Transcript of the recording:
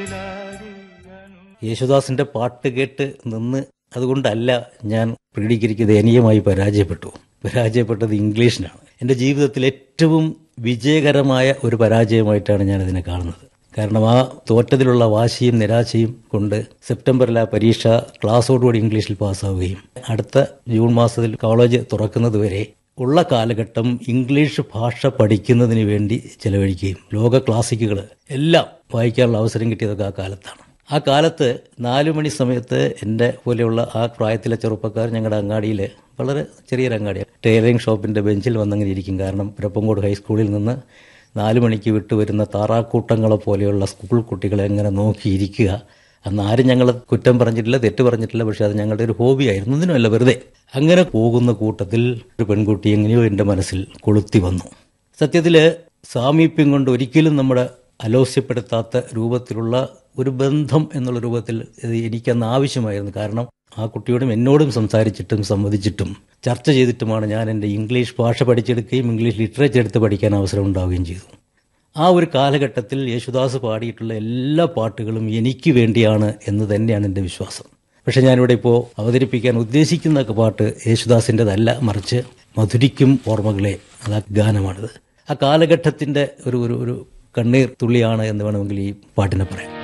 യേശുദാസിന്റെ പാട്ട് കേട്ട് നിന്ന് അതുകൊണ്ടല്ല ഞാൻ പ്രീ ഡിഗ്രിക്ക് ദയനീയമായി പരാജയപ്പെട്ടു പരാജയപ്പെട്ടത് ഇംഗ്ലീഷിനാണ് എൻ്റെ ജീവിതത്തിൽ ഏറ്റവും വിജയകരമായ ഒരു പരാജയമായിട്ടാണ് ഞാൻ അതിനെ കാണുന്നത് കാരണം ആ തോറ്റത്തിലുള്ള വാശിയും നിരാശയും കൊണ്ട് സെപ്റ്റംബറിൽ ആ പരീക്ഷ ക്ലാസ്സോടുകൂടി ഇംഗ്ലീഷിൽ പാസ്സാവുകയും അടുത്ത ജൂൺ മാസത്തിൽ കോളേജ് തുറക്കുന്നത് വരെ ഉള്ള കാലഘട്ടം ഇംഗ്ലീഷ് ഭാഷ പഠിക്കുന്നതിന് വേണ്ടി ചെലവഴിക്കുകയും ലോക ക്ലാസിക്കുകൾ എല്ലാം വായിക്കാനുള്ള അവസരം കിട്ടിയതൊക്കെ ആ കാലത്താണ് ആ കാലത്ത് നാലു മണി സമയത്ത് എൻ്റെ പോലെയുള്ള ആ പ്രായത്തിലെ ചെറുപ്പക്കാർ ഞങ്ങളുടെ അങ്ങാടിയിൽ വളരെ ചെറിയൊരു അങ്ങാടി ടൈലറിംഗ് ഷോപ്പിൻ്റെ ബെഞ്ചിൽ വന്നങ്ങനെ ഇരിക്കും കാരണം പുരപ്പങ്കോട് ഹൈസ്കൂളിൽ നിന്ന് നാലു മണിക്ക് വിട്ടു വരുന്ന താറാക്കൂട്ടങ്ങളെ പോലെയുള്ള സ്കൂൾ കുട്ടികളെ എങ്ങനെ നോക്കിയിരിക്കുക അന്ന് ആരും ഞങ്ങൾ കുറ്റം പറഞ്ഞിട്ടില്ല തെറ്റ് പറഞ്ഞിട്ടില്ല പക്ഷെ അത് ഞങ്ങളുടെ ഒരു ഹോബിയായിരുന്നു ഒന്നിനുമല്ല വെറുതെ അങ്ങനെ പോകുന്ന കൂട്ടത്തിൽ ഒരു പെൺകുട്ടി എങ്ങനെയോ എൻ്റെ മനസ്സിൽ കൊളുത്തി വന്നു സത്യത്തിൽ സാമീപ്യം കൊണ്ട് ഒരിക്കലും നമ്മുടെ അലോസ്യപ്പെടുത്താത്ത രൂപത്തിലുള്ള ഒരു ബന്ധം എന്നുള്ള രൂപത്തിൽ ഇത് എനിക്കന്ന് ആവശ്യമായിരുന്നു കാരണം ആ കുട്ടിയോടും എന്നോടും സംസാരിച്ചിട്ടും സംവദിച്ചിട്ടും ചർച്ച ചെയ്തിട്ടുമാണ് ഞാൻ എൻ്റെ ഇംഗ്ലീഷ് ഭാഷ പഠിച്ചെടുക്കുകയും ഇംഗ്ലീഷ് ലിറ്ററേച്ചർ എടുത്ത് പഠിക്കാൻ അവസരം ഉണ്ടാവുകയും ചെയ്തു ആ ഒരു കാലഘട്ടത്തിൽ യേശുദാസ് പാടിയിട്ടുള്ള എല്ലാ പാട്ടുകളും എനിക്ക് വേണ്ടിയാണ് എന്ന് തന്നെയാണ് എൻ്റെ വിശ്വാസം പക്ഷെ ഞാനിവിടെ ഇപ്പോൾ അവതരിപ്പിക്കാൻ ഉദ്ദേശിക്കുന്ന പാട്ട് യേശുദാസിൻ്റെതല്ല മറിച്ച് മധുരിക്കും ഓർമ്മകളെ അത് ആ ഗാനമാണിത് ആ കാലഘട്ടത്തിൻ്റെ ഒരു ഒരു ഒരു കണ്ണീർ തുള്ളിയാണ് എന്ന് വേണമെങ്കിൽ ഈ പാട്ടിനെ പറയാം